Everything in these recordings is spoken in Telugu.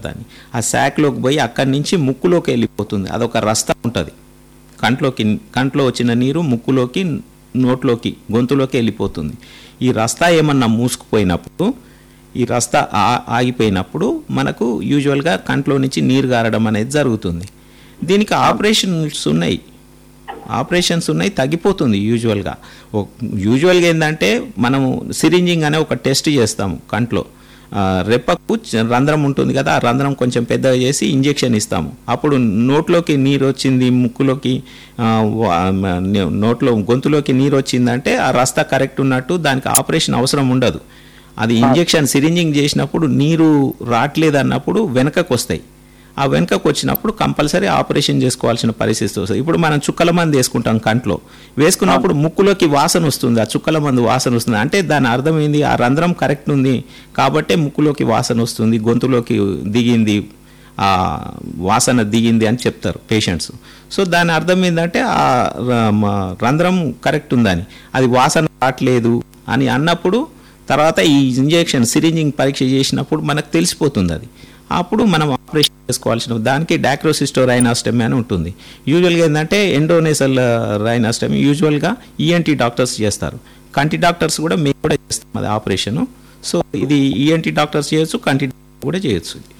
దాన్ని ఆ శాక్లోకి పోయి అక్కడి నుంచి ముక్కులోకి వెళ్ళిపోతుంది అదొక రస్తా ఉంటుంది కంట్లోకి కంట్లో వచ్చిన నీరు ముక్కులోకి నోట్లోకి గొంతులోకి వెళ్ళిపోతుంది ఈ రస్తా ఏమన్నా మూసుకుపోయినప్పుడు ఈ రస్తా ఆ- ఆగిపోయినప్పుడు మనకు యూజువల్గా కంట్లో నుంచి నీరు గారడం అనేది జరుగుతుంది దీనికి ఆపరేషన్స్ ఉన్నాయి ఆపరేషన్స్ ఉన్నాయి తగ్గిపోతుంది యూజువల్గా ఓ- యూజువల్గా ఏంటంటే మనము సిరింజింగ్ అనే ఒక టెస్ట్ చేస్తాము కంట్లో ఆ, రెప్పకు చ- రంధ్రం ఉంటుంది కదా ఆ రంధ్రం కొంచెం పెద్దగా చేసి ఇంజెక్షన్ ఇస్తాము అప్పుడు నోట్లోకి నీరు వచ్చింది ముక్కులోకి ఆ, వా- మ- నే- నోట్లో గొంతులోకి నీరు వచ్చిందంటే ఆ రస్తా కరెక్ట్ ఉన్నట్టు దానికి ఆపరేషన్ అవసరం ఉండదు అది ఇంజెక్షన్ సిరింజింగ్ చేసినప్పుడు నీరు రావట్లేదు అన్నప్పుడు వెనకకు వస్తాయి ఆ వెనుకకు వచ్చినప్పుడు కంపల్సరీ ఆపరేషన్ చేసుకోవాల్సిన పరిస్థితి వస్తుంది ఇప్పుడు మనం చుక్కల మందు వేసుకుంటాం కంట్లో వేసుకున్నప్పుడు ముక్కులోకి వాసన వస్తుంది ఆ చుక్కల మందు వాసన వస్తుంది అంటే దాని అర్థం ఏంది ఆ రంధ్రం కరెక్ట్ ఉంది కాబట్టే ముక్కులోకి వాసన వస్తుంది గొంతులోకి దిగింది ఆ వాసన దిగింది అని చెప్తారు పేషెంట్స్ సో దాని అర్థం ఏంటంటే ఆ ర- మ- రంధ్రం కరెక్ట్ ఉందని అది వాసన రావట్లేదు అని అన్నప్పుడు తర్వాత ఈ ఇంజెక్షన్ సిరింజింగ్ పరీక్ష చేసినప్పుడు మనకు తెలిసిపోతుంది అది అప్పుడు మనం ఆపరేషన్ చేసుకోవాల్సిన దానికి డాక్రోసిస్టో రైనాస్టమీ అని ఉంటుంది యూజువల్గా ఏంటంటే ఎండోనేసల్ రైనాస్టమీ యూజువల్గా ఈఎన్టీ డాక్టర్స్ చేస్తారు కంటి డాక్టర్స్ కూడా మేము కూడా చేస్తాం అది ఆపరేషన్ సో ఇది ఈఎన్టీ డాక్టర్స్ చేయొచ్చు కంటి డాక్టర్స్ కూడా చేయొచ్చు ఇది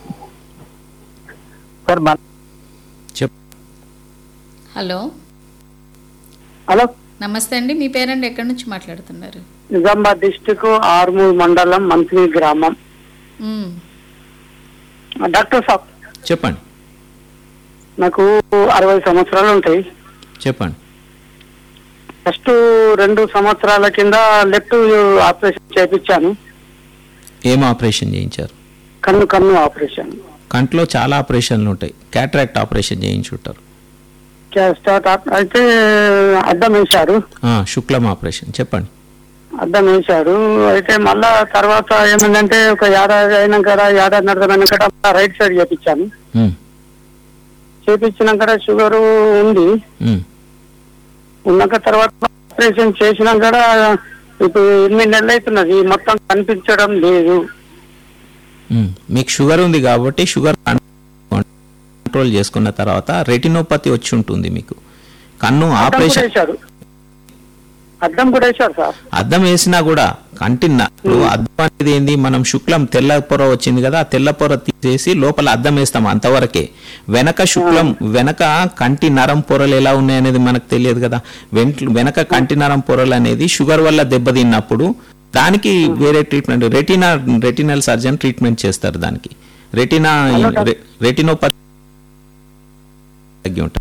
సార్ మన చెప్ హలో హలో నమస్తే అండి మీ పేరండి ఎక్కడి నుంచి మాట్లాడుతున్నారు నిజామాబాద్ డిస్టిక్ ఆర్మూర్ మండలం మంత్రి గ్రామం మ్మ్. డాక్టర్ సాబ్ చెప్పండి నాకు అరవై సంవత్సరాలు ఉంటాయి చెప్పండి ఫస్ట్ రెండు సంవత్సరాల కింద లెఫ్ట్ ఆపరేషన్ చేపించాను ఏం ఆపరేషన్ చేయించారు కన్ను కన్ను ఆపరేషన్ కంట్లో చాలా ఆపరేషన్లు ఉంటాయి క్యాట్రాక్ట్ ఆపరేషన్ చేయించుంటారు స్టార్ట్ ఆప్- అయితే అద్దం వేశారు ఆ, శుక్లం ఆపరేషన్ చెప్పండి అద్దం వేశారు అయితే మళ్ళా తర్వాత ఏమైందంటే ఒక ఏడాది అయినాక ఏడాదిన్నర అయినాక రైట్ సైడ్ చేపించాను ఉమ్, చేపించినాక షుగర్ ఉంది ఉమ్. ఉన్నాక తర్వాత ఆపరేషన్ చేసినాక కూడా ఇప్పుడు ఎనిమిది నెలలు అవుతున్నది మొత్తం కనిపించడం లేదు మ్మ్. మీకు షుగర్ ఉంది కాబట్టి షుగర్ కంట్రోల్ చేసుకున్న తర్వాత రెటినోపతి వచ్చి ఉంటుంది మీకు కన్ను అద్దం కూడా ఆపరేషన్ వేశారు అద్దం కూడా వేశారు సార్ అద్దం వేసినా కూడా కంటిన్న ఇప్పుడు అద్దం అనేది ఏంది మనం శుక్లం తెల్ల పొర వచ్చింది కదా ఆ తెల్ల పొర తీసేసి లోపల అద్దం వేస్తాం అంతవరకే వెనక శుక్లం వెనక కంటి నరం పొరలు ఎలా ఉన్నాయనేది మనకు తెలియదు కదా వెంట్ల వెనక కంటి నరం పొరలు అనేది షుగర్ వల్ల దెబ్బతిన్నప్పుడు దానికి వేరే treatment retina retinal surgeon treatment చేస్తారు దానికి రెటినా రెటినోపతి తగ్గి ఉంటుంది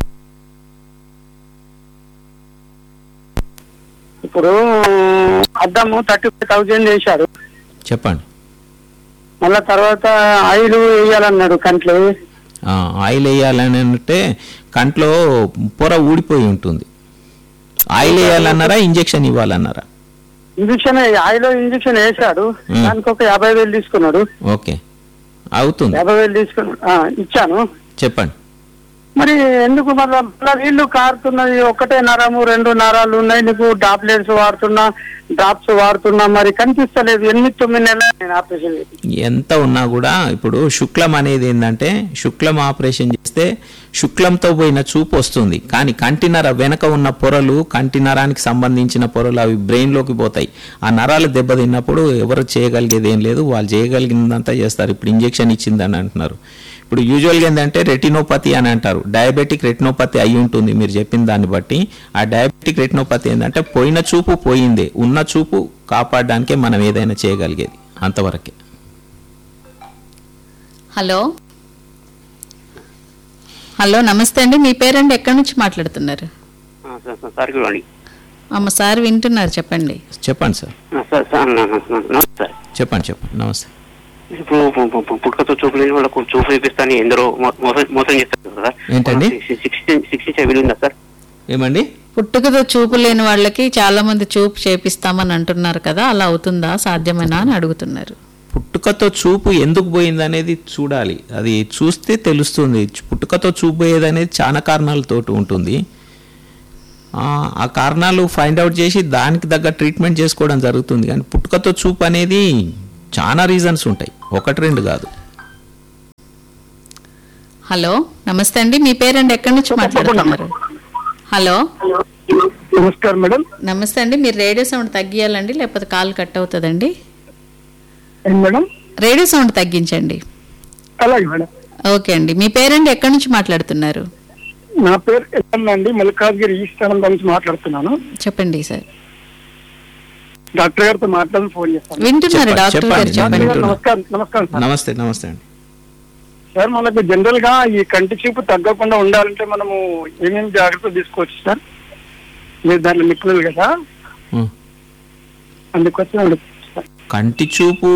ఇప్పుడు అద్దము థర్టీ ఫైవ్ థౌజండ్ వేశారు చెప్పండి మళ్ళా తర్వాత ఆయిల్ వేయాలన్నాడు కంట్లో ఆ, ఆయిల్ వేయాలని అంటే కంట్లో పొర ఊడిపోయి ఉంటుంది ఆయిల్ వేయాలన్నారా ఇంజెక్షన్ ఇవ్వాలన్నారా ఇంజక్షన్ ఆయిల్ ఇంజక్షన్ వేశాడు మ్. దానికి ఒక యాభై వేలు తీసుకున్నాడు ఓకే అవుతుంది యాభై వేలు తీసుకున్నాడు ఆ, ఇచ్చాను చెప్పండి మరి ఎందుకు మళ్ళా మళ్ళా నీళ్లు కారుతున్నది ఒకటే నరము రెండు నరాలు ఉన్నాయి నీకు టాబ్లెట్స్ వాడుతున్నా డ్రాప్స్ వాడుతున్నా మరి కనిపిస్తలేదు ఎనిమిది తొమ్మిది నెలలు నేను ఆపరేషన్ చేసి ఎంత ఉన్నా కూడా ఇప్పుడు శుక్లం అనేది ఏంటంటే శుక్లం ఆపరేషన్ చేస్తే శుక్లంతో పోయిన చూపు వస్తుంది కానీ కంటినర వెనక ఉన్న పొరలు కంటి నరానికి సంబంధించిన పొరలు అవి బ్రెయిన్లోకి పోతాయి ఆ నరాలు దెబ్బతిన్నప్పుడు ఎవరు చేయగలిగేది ఏం లేదు వాళ్ళు చేయగలిగినంతా చేస్తారు ఇప్పుడు ఇంజెక్షన్ ఇచ్చిందని అంటున్నారు ఇప్పుడు యూజువల్గా ఏంటంటే రెటినోపతి అని అంటారు డయాబెటిక్ రెటినోపతి అయి ఉంటుంది మీరు చెప్పిన దాన్ని బట్టి ఆ డయాబెటిక్ రెటినోపతి ఏంటంటే పోయిన చూపు పోయిందే ఉన్న చూపు కాపాడడానికే మనం ఏదైనా చేయగలిగేది అంతవరకే హలో హలో నమస్తే అండి మీ పేరండి ఎక్కడి నుంచి మాట్లాడుతున్నారు సార్ గుడ్ అమ్మ సార్ వింటున్నారు చెప్పండి చెప్పండి సార్ సార్ సార్ నమస్తే సార్ చెప్పండి చెప్పండి నమస్తే ఇప్పుడు పు- పు- పు- పుట్టుకతో చూపు లేని వాళ్ళకు చూపు చూపిస్తాను ఎందరో మో- మోసం మోసం చేస్తారు కదా ఏంటండి? సిక్స్టీ సిక్స్టీ సెవెన్ ఉందా సార్ ఏమండి పుట్టుకతో చూపు లేని వాళ్ళకి చాలా మంది చూపు చేపిస్తామని అంటున్నారు కదా అలా అవుతుందా సాధ్యమేనా అని అడుగుతున్నారు పుట్టుకతో చూపు ఎందుకు పోయింది అనేది చూడాలి అది చూస్తే తెలుస్తుంది పుట్టుకతో చూపు పోయేది అనేది చాలా కారణాలతో ఉంటుంది ఆ, ఆ కారణాలు ఫైండ్ అవుట్ చేసి దానికి తగ్గ ట్రీట్మెంట్ చేసుకోవడం జరుగుతుంది కానీ పుట్టుకతో చూపు అనేది చాలా రీజన్స్ ఉంటాయి ఒకటి రెండు కాదు హలో నమస్తే అండి మీ పేరండి ఎక్కడి నుంచి మాట్లాడుతున్నారు హలో నమస్కారం మేడం నమస్తే అండి మీరు రేడియో సౌండ్ తగ్గియాలండి లేకపోతే కాల్ కట్ అవుతుందండి ఏం మేడం రేడియో సౌండ్ తగ్గించండి అలాగే మేడం ఓకే అండి మీ పేరండి ఎక్కడి నుంచి మాట్లాడుతున్నారు నా పేరు ఎల్లన్న అండి మల్లికార్గిరి ఈస్ట్ ఆనందం నుంచి మాట్లాడుతున్నాను చెప్పండి సార్ డాక్టర్ గారితో మాట్లాడి ఫోన్ చేస్తాను వింటున్నారు చెప్పండి, డాక్టర్ గారు చెప్పండి. చెప్పండి వింటున్నా. నమస్కారం నమస్కారం సార్ నమస్తే నమస్తే అండి సార్ మనకు జనరల్ గా ఈ కంటి చూపు తగ్గకుండా ఉండాలంటే మనము ఏమేమి జాగ్రత్తలు తీసుకోవచ్చు సార్ మీరు దాంట్లో నిపుణులు కదా ఉం. అందుకోసం అడుగుతున్నాను సార్. కంటి చూపు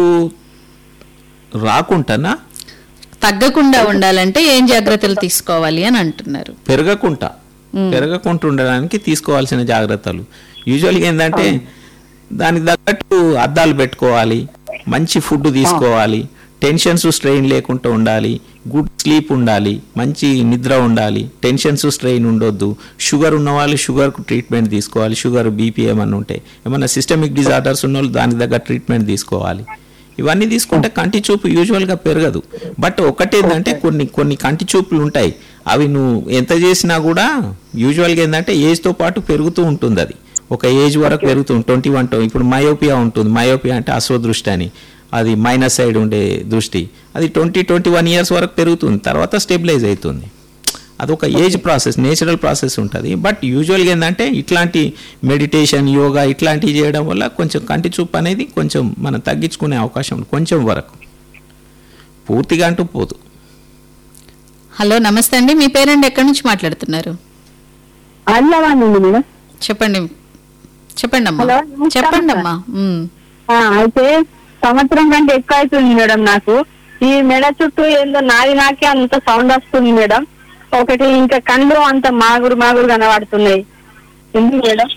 రాకుంటానా తగ్గకుండా ఉండాలంటే ఏం జాగ్రత్తలు తీసుకోవాలి అని అంటున్నారు పెరగకుండా పెరగకుండా ఉండడానికి తీసుకోవాల్సిన జాగ్రత్తలు యూజువల్గా ఏంటంటే దానికి తగ్గట్టు అద్దాలు పెట్టుకోవాలి మంచి ఫుడ్ తీసుకోవాలి టెన్షన్స్ స్ట్రెయిన్ లేకుండా ఉండాలి గుడ్ స్లీప్ ఉండాలి మంచి నిద్ర ఉండాలి టెన్షన్స్ స్ట్రెయిన్ ఉండొద్దు షుగర్ ఉన్న వాళ్ళు షుగర్కు ట్రీట్మెంట్ తీసుకోవాలి షుగర్ బీపీ ఏమన్నా ఉంటే ఏమన్నా సిస్టమిక్ డిజార్డర్స్ ఉన్న వాళ్ళు దానికి తగ్గ ట్రీట్మెంట్ తీసుకోవాలి ఇవన్నీ తీసుకుంటే కంటి చూపు యూజువల్గా పెరగదు బట్ ఒకటేంటంటే కొన్ని కొన్ని కంటి చూపులు ఉంటాయి అవి నువ్వు ఎంత చేసినా కూడా యూజువల్గా ఏంటంటే ఏజ్తో పాటు పెరుగుతూ ఉంటుంది అది ఒక ఏజ్ వరకు పెరుగుతుంది ట్వంటీ వన్ ఇప్పుడు మయోపియా ఉంటుంది మయోపియా అంటే అశ్వదృష్టి అని అది మైనస్ సైడ్ ఉండే దృష్టి అది ట్వంటీ ట్వంటీ వన్ ఇయర్స్ వరకు పెరుగుతుంది తర్వాత స్టెబిలైజ్ అవుతుంది అదొక ఏజ్ ప్రాసెస్ నేచురల్ ప్రాసెస్ ఉంటుంది బట్ యూజువల్గా ఏంటంటే ఇట్లాంటి మెడిటేషన్ యోగా ఇట్లాంటివి చేయడం వల్ల కొంచెం కంటి చూపు అనేది కొంచెం మనం తగ్గించుకునే అవకాశం ఉంది కొంచెం వరకు పూర్తిగా అంటూ పోదు హలో నమస్తే అండి మీ పేరండి ఎక్కడి నుంచి మాట్లాడుతున్నారు అల్లవాణి మేడం చెప్పండి చెప్పండి అమ్మా హలో, నమస్కారం చెప్పండి అమ్మా ఉమ్. ఆ, అయితే సంవత్సరం కంటే ఎక్కువ అవుతుంది మేడం నాకు ఈ మెడ చుట్టూ ఏందో నాది నాకే అంత సౌండ్ వస్తుంది మేడం ఒకటి ఇంకా కళ్ళు అంత మాగురు మాగురు కనబడుతున్నాయి ఎందుకు మేడం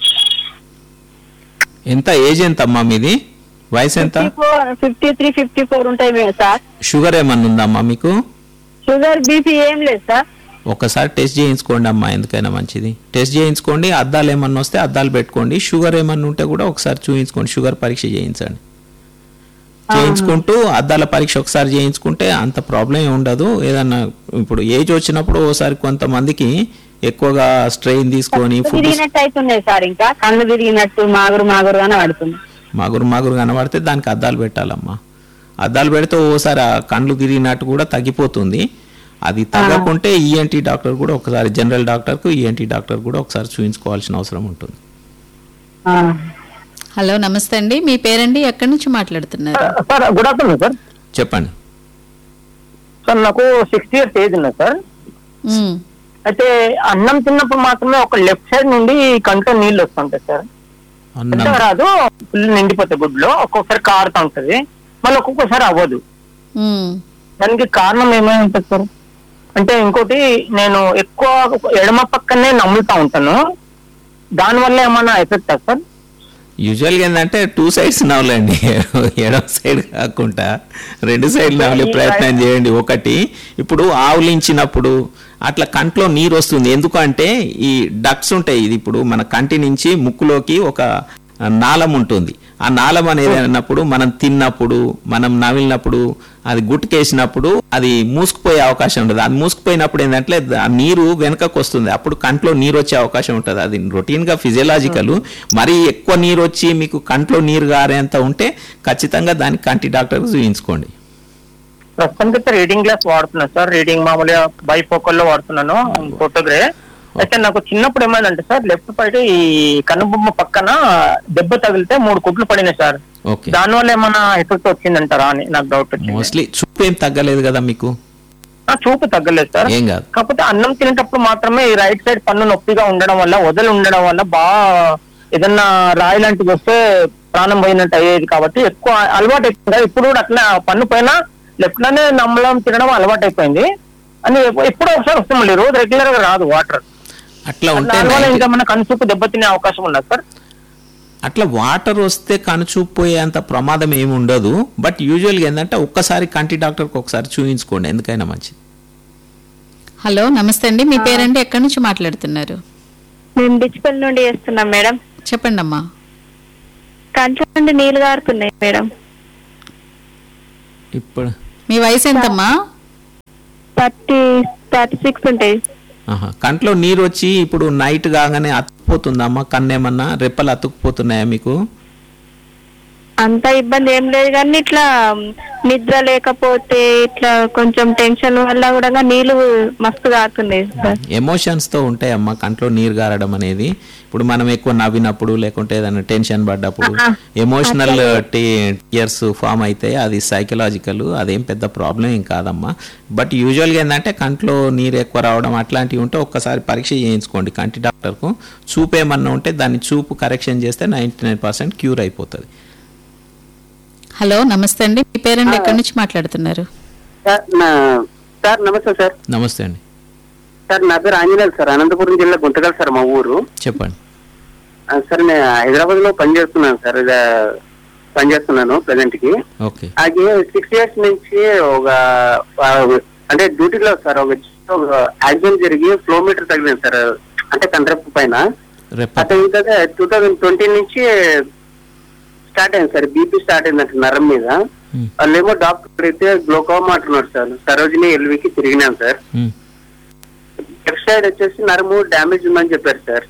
ఎంత ఏజ్ ఎంత అమ్మా మీది వయసు ఎంత ఫిఫ్టీ త్రీ ఫిఫ్టీ ఫోర్ ఉంటాయి మేడం సార్ షుగర్ ఏమన్నా ఉందమ్మా మీకు షుగర్ బీపీ ఏం లేదు సార్ ఒకసారి టెస్ట్ చేయించుకోండి అమ్మా ఎందుకైనా మంచిది టెస్ట్ చేయించుకోండి అద్దాలు ఏమన్నా వస్తే అద్దాలు పెట్టుకోండి షుగర్ ఏమన్నా ఉంటే కూడా ఒకసారి చూయించుకోండి షుగర్ పరీక్ష చేయించండి చేయించుకుంటూ అద్దాల పరీక్ష ఒకసారి చేయించుకుంటే అంత ప్రాబ్లం ఏమి ఉండదు ఏదన్నా ఇప్పుడు ఏజ్ వచ్చినప్పుడు ఓసారి కొంతమందికి ఎక్కువగా స్ట్రెయిన్ తీసుకొని ఫుడ్ తిరిగినట్టు అవుతున్నాయి సార్ ఇంకా కళ్ళు తిరిగినట్టు మాగురు మాగురు కనబడుతుంది మాగురు మాగురు కనబడితే దానికి అద్దాలు పెట్టాలమ్మా అద్దాలు పెడితే ఓసారి ఆ కండ్లు తిరిగినట్టు కూడా తగ్గిపోతుంది అది తగ్గకుంటే ఈఎన్టీ డాక్టర్ కూడా ఒకసారి జనరల్ డాక్టర్కు ఈఎన్టీ డాక్టర్ కూడా ఒకసారి చూయించుకోవాల్సిన అవసరం ఉంటుంది ఆ. హలో నమస్తే అండి మీ పేరండి ఎక్కడి నుంచి మాట్లాడుతున్నారు సార్ గుడ్ ఆఫ్టర్నూన్ సార్ చెప్పండి సార్ నాకు సిక్స్టీ ఇయర్స్ ఏజ్ ఉన్నది సార్ ఉమ్. అయితే అన్నం తిన్నప్పుడు మాత్రమే ఒక లెఫ్ట్ సైడ్ నుండి కంట్లో నీళ్ళు వస్తుంటాయి సార్ అన్నం పెద్దగా రాదు ఫుల్ నిండిపోతాయి గుడ్లో ఒక్కొక్కసారి కారుతా ఉంటది మళ్ళీ ఒక్కొక్కసారి అవ్వదు ఉమ్. దానికి కారణం ఏమై ఉంటుంది సార్ అంటే ఇంకోటి నేను ఎక్కువ ఎడమ పక్కనే నమ్ముతా ఉంటాను దానివల్ల ఏమైనా ఎఫెక్ట్ సార్ యూజువల్గా ఏంటంటే టూ సైడ్స్ నవ్వులండి ఎడమ సైడ్ కాకుండా రెండు సైడ్ నవ్వులే ప్రయత్నం చేయండి ఒకటి ఇప్పుడు ఆవులించినప్పుడు అట్లా కంట్లో నీరు వస్తుంది ఎందుకంటే ఈ డక్స్ ఉంటాయి ఇది ఇప్పుడు మన కంటి నుంచి ముక్కులోకి ఒక నాళం ఉంటుంది ఆ నాళం అనేది అన్నప్పుడు మనం తిన్నప్పుడు మనం నవిలినప్పుడు అది గుట్టుకేసినప్పుడు అది మూసుకుపోయే అవకాశం ఉంటుంది అది మూసుకుపోయినప్పుడు ఏంటంటే ఆ నీరు వెనకకు వస్తుంది అప్పుడు కంట్లో నీరు వచ్చే అవకాశం ఉంటుంది అది రొటీన్ గా ఫిజియలాజికల్ మరీ ఎక్కువ నీరు వచ్చి మీకు కంట్లో నీరు గారేంత ఉంటే ఖచ్చితంగా దానికి కంటి డాక్టర్ చూయించుకోండి ప్రస్తుతానికి అయితే రీడింగ్ గ్లాస్ వాడుతున్నాను సార్ రీడింగ్ మామూలుగా బైఫోకల్లో వాడుతున్నాను ఫోటోగ్రే అయితే నాకు చిన్నప్పుడు ఏమైందంటే సార్ లెఫ్ట్ సైడ్ ఈ కనుబొమ్మ పక్కన దెబ్బ తగిలితే మూడు కుట్లు పడినాయి సార్ ఓకే దానివల్ల ఏమైనా ఎఫెక్ట్ వచ్చిందంటారా అని నాకు డౌట్ వచ్చింది మోస్ట్లీ చూపు ఏం తగ్గలేదు కదా మీకు ఆ, చూపు తగ్గలేదు సార్ ఏం కాదు కాకపోతే అన్నం తినేటప్పుడు మాత్రమే ఈ రైట్ సైడ్ పన్ను నొప్పిగా ఉండడం వల్ల వదలు ఉండడం వల్ల బాగా ఏదన్నా రాయి లాంటిది వస్తే ప్రాణం పోయినట్టు అయ్యేది కాబట్టి ఎక్కువ అలవాటు అయిపోయింది కదా. ఇప్పుడు కూడా అట్లా పన్ను పైన లెఫ్ట్ లోనే నమ్మలం తినడం అలవాటు అయిపోయింది అని ఎప్పు- ఎప్పుడో ఒకసారి వస్తుంది మళ్ళీ రోజు రెగ్యులర్ గా రాదు వాటర్ అట్లా ఉంటే దానివల్ల ఇంకా మన కనుసూపు దెబ్బతినే అవకాశం ఉన్నది సార్ అట్లా వాటర్ వస్తే కనుచూపోయేంత ప్రమాదం ఏమి ఉండదు బట్ యూజువల్గా ఏంటంటే ఒక్కసారి కంటి డాక్టర్కి ఒకసారి చూయించుకోండి ఎందుకైనా మంచిది హలో నమస్తే అండి మీ పేరండి ఎక్కడి నుంచి మాట్లాడుతున్నారు మేము డిచ్పల్ నుండి చేస్తున్నాం మేడం చెప్పండి అమ్మా కంట్ల నుండి నీళ్లు గారుతున్నాయి మేడం ఇప్పుడు మీ వయసు ఎంతమ్మా థర్టీ థర్టీ సిక్స్ ఉంటాయి ఆహా. కంట్లో నీరు వచ్చి ఇప్పుడు నైట్ కాగానే అతుక్కుపోతుందమ్మా కన్ను ఏమన్నా రెప్పలు అతుక్కుపోతున్నాయా మీకు అంత ఇబ్బంది ఏం లేదు కానీ ఇట్లా నిద్ర లేకపోతే ఇట్లా కొంచెం టెన్షన్ వల్ల కూడా నీళ్లు మస్తు కారుతున్నాయి సార్ ఎమోషన్స్ తో ఉంటాయమ్మా కంట్లో నీరు గారడం అనేది ఇప్పుడు మనం ఎక్కువ నవ్వినప్పుడు లేకుంటే ఏదైనా టెన్షన్ పడ్డప్పుడు ఎమోషనల్ టియర్స్ ఫామ్ అయితే అది సైకలాజికల్ అదేం పెద్ద ప్రాబ్లం ఏం కాదమ్మా బట్ యూజువల్గా ఏంటంటే కంట్లో నీరు ఎక్కువ రావడం అట్లాంటివి ఉంటే ఒక్కసారి పరీక్ష చేయించుకోండి కంటి డాక్టర్కు చూపు ఏమన్నా ఉంటే దాన్ని చూపు కరెక్షన్ చేస్తే నైంటీ నైన్ పర్సెంట్ క్యూర్ అయిపోతుంది హలో నమస్తే అండి మీ పేరెంట్ ఎక్కడి నుంచి మాట్లాడుతున్నారు సార్ నా సార్ నమస్తే సార్ నమస్తే అండి సార్ నా పేరు ఆంజనేయులు సార్ అనంతపురం జిల్లా గుంతకల్ సార్ మా ఊరు చెప్పండి ఆ, సార్ నేను హైదరాబాద్ లో పనిచేస్తున్నాను సార్ ఇలా పనిచేస్తున్నాను ప్రజెంట్ కి ఓకే అది సిక్స్ ఇయర్స్ నుంచి ఒక ఆ, అంటే డ్యూటీలో సార్ ఒక ఒక యాక్సిడెంట్ జరిగి ఫ్లో మీటర్ తగిలింది సార్ అంటే కంట్రప్ పైన రెప్ప అతను టూ థౌజండ్ ట్వంటీ నుంచి స్టార్ట్ అయింది సార్ బీపీ స్టార్ట్ అయిందంట నరం మీద Hmm. వాళ్ళేమో డాక్టర్ అయితే గ్లోకోమా అంటున్నారు సార్ సరోజిని ఎల్వికి తిరిగినాం సార్ ఉమ్. లెఫ్ట్ సైడ్ వచ్చేసి నరము డ్యామేజ్ ఉందని చెప్పారు సార్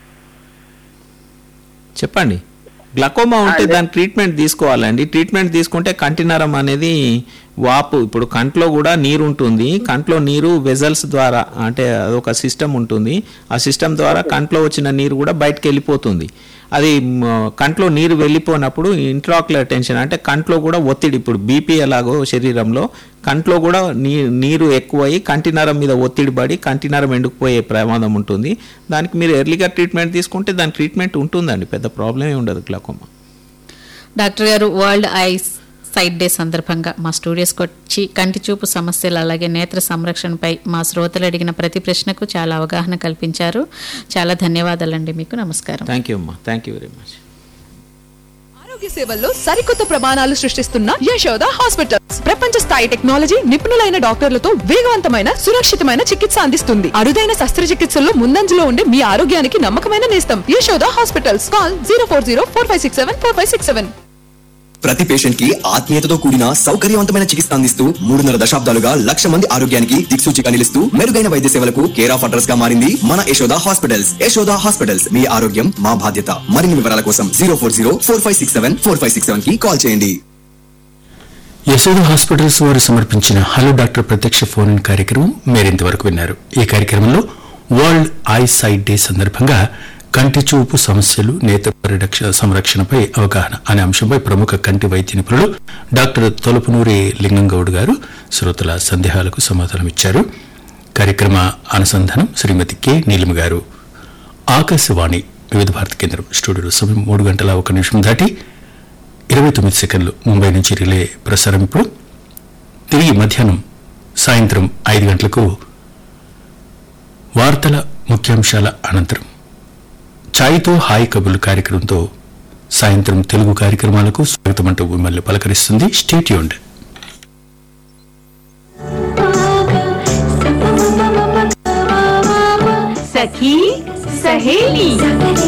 చెప్పండి గ్లకోమా ఉంటే అదే. దాని ట్రీట్మెంట్ తీసుకోవాలండి ట్రీట్మెంట్ తీసుకుంటే కంటినరం అనేది వాపు ఇప్పుడు కంట్లో కూడా నీరు ఉంటుంది కంట్లో నీరు వెజల్స్ ద్వారా అంటే అదొక సిస్టమ్ ఉంటుంది ఆ సిస్టమ్ ద్వారా కంట్లో వచ్చిన నీరు కూడా బయటకు వెళ్ళిపోతుంది అది మ్, కంట్లో నీరు వెళ్ళిపోయినప్పుడు ఇంట్రాక్యులర్ టెన్షన్ అంటే కంట్లో కూడా ఒత్తిడి ఇప్పుడు బీపీ ఎలాగో శరీరంలో కంట్లో కూడా నీ నీరు ఎక్కువయ్యి కంటి నరం మీద ఒత్తిడి పడి కంటి నరం ఎండుకుపోయే ప్రమాదం ఉంటుంది దానికి మీరు ఎర్లీగా ట్రీట్మెంట్ తీసుకుంటే దాని ట్రీట్మెంట్ ఉంటుందండి పెద్ద ప్రాబ్లమే ఉండదు glaucoma doctor garu world eyesight day సందర్భంగా మా స్టూడియోస్కి వచ్చి కంటి చూపు సమస్యలు అలాగే నేత్ర సంరక్షణపై మా శ్రోతలు అడిగిన ప్రతి ప్రశ్నకు చాలా అవగాహన కల్పించారు చాలా ధన్యవాదాలండి మీకు నమస్కారం థ్యాంక్ యూ అమ్మా థ్యాంక్ యూ వెరీ మచ్ ఆరోగ్య సేవల్లో సరికొత్త ప్రమాణాలు సృష్టిస్తున్న యశోద హాస్పిటల్స్ ప్రపంచ స్థాయి టెక్నాలజీ నిపుణులైన డాక్టర్లతో వేగవంతమైన సురక్షితమైన చికిత్స అందిస్తుంది అరుదైన శస్త్రచికిత్సల్లో ముందంజలో ఉండే మీ ఆరోగ్యానికి నమ్మకమైన నేస్తం Yashoda hospitals call zero four zero four five six seven four five six seven ప్రతి పేషెంట్ కి ఆత్మీయతతో కూడిన సౌకర్యవంతమైన చికిత్స అందిస్తూ మూడున్నర దశాబ్దాలుగా లక్ష మంది ఆరోగ్యానికి దిక్సూచిగా నిలుస్తూ మెరుగైన వైద్య సేవలకు కేర్ ఆఫ్ అడ్రస్ గా మారింది మన యశోద హాస్పిటల్స్ యశోద హాస్పిటల్స్ మీ ఆరోగ్యం మా బాధ్యత మరిన్ని వివరాల కోసం zero four zero four five six seven four five six seven కి కాల్ చేయండి యశోద హాస్పిటల్స్ వారు సమర్పించిన హలో డాక్టర్ ప్రత్యక్ష ఫోన్ ఇన్ కార్యక్రమం మీరింతవరకు విన్నారు ఈ కార్యక్రమంలో వరల్డ్ ఐ సైట్ డే సందర్భంగా కంటి చూపు సమస్యలు నేత్ర పరిరక్ష సంరక్షణపై అవగాహన అనే అంశంపై ప్రముఖ కంటి వైద్య నిపుణులు డాక్టర్ తొలపునూరి లింగంగౌడ్ గారు శ్రోతల సందేహాలకు సమాధానం ఇచ్చారు కార్యక్రమ అనుసంధానం శ్రీమతి కె నీలిమ గారు ఆకాశవాణి వివిధ భారత కేంద్రం స్టూడియోలో సమయం మూడు గంటల ఒక నిమిషం దాటి ఇరవై తొమ్మిది సెకండ్లు ముంబై నుంచి రిలే ప్రసారం ఇప్పుడు తిరిగి మధ్యాహ్నం సాయంత్రం ఐదు గంటలకు వార్తల ముఖ్యాంశాల అనంతరం ఛాయ్తో హాయ్ కబుర్లు కార్యక్రమంతో సాయంత్రం తెలుగు కార్యక్రమాలకు స్వాగతం అంటూ మిమ్మల్ని పలకరిస్తుంది స్టేట్యూండ్ सखी सहेली